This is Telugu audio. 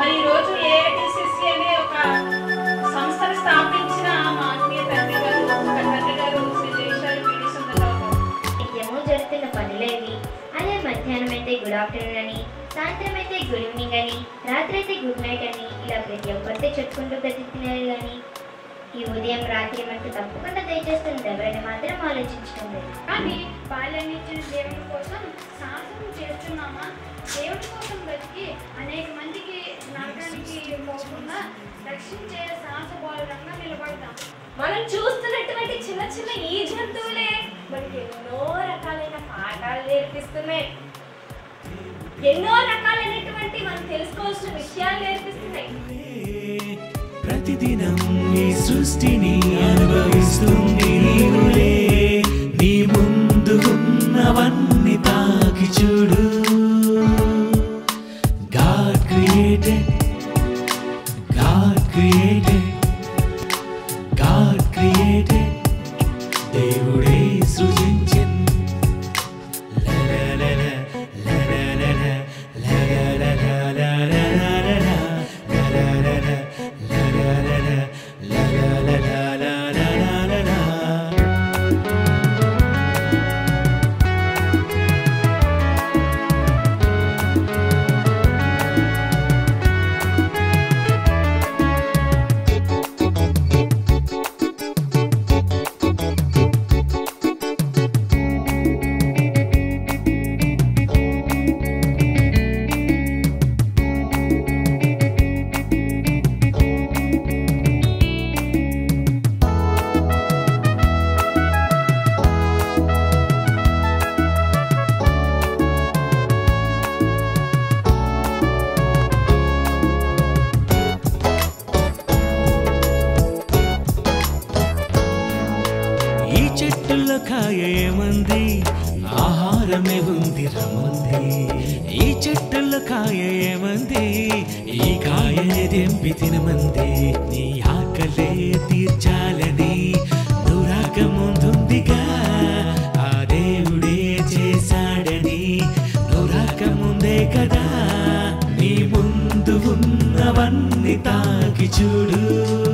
మరి ఈ రోజు ఏఐటిసిసి అనే ఒక సంస్థను స్థాపించిన మా ఆత్మీయ తండ్రి గారు ఒక తండ్రి గారు శ్రీ జయశాలి పీడి సుందరరావు గారు నిత్యము జరుగుతున్న పనులేవి అదే మధ్యాహ్నం అయితే గుడ్ ఆఫ్టర్నూన్ అని సాయంత్రం అయితే గుడ్ ఈవినింగ్ అని రాత్రి అయితే గుడ్ నైట్ అని ఇలా ప్రతి ఒక్కరితో చెప్పుకుంటూ బ్రతికినారు కానీ ఈ ఉదయం రాత్రి మనకు తప్పకుండా దయచేస్తున్నది ఎవరైనా మాత్రం ఆలోచించుకుంది కానీ బాల్యాన్ని ఇచ్చిన దేవుని కోసం సాహసం చేస్తున్నామా దేవుని కోసం బతికి అనేక మందికి నరకానికి పోకుండా రక్షించే సాహస బోధంగా నిలబడతాం మనం చూస్తున్నటువంటి చిన్న చిన్న ఈ జంతువులే మనకి ఎన్నో రకాలైన పాఠాలు నేర్పిస్తున్నాయి ఎన్నో రకాలైనటువంటి మనం తెలుసుకోవాల్సిన విషయాలు నేర్పిస్తున్నాయి ప్రతిదినం ఈ సృష్టిని అనుభవిస్తుంది నీవులే నీ ముందు ఉన్నవన్నీ తాకి చూడు God created God created God created దేవుడే సృజించిన ఈ చెట్టులో కాయ ఏమంది ఆహారమే ఉంది రమ్మంది ఈ చెట్టులో కాయ ఏమంది ఈ కాయని దెంపి తినమంది నీ ఆకలే తీర్చాలని నురాక ముందుందిగా ఆ దేవుడే చేశాడని నురాక ముందే కదా నీ ముందు ఉన్నవన్నీ తాకి చూడు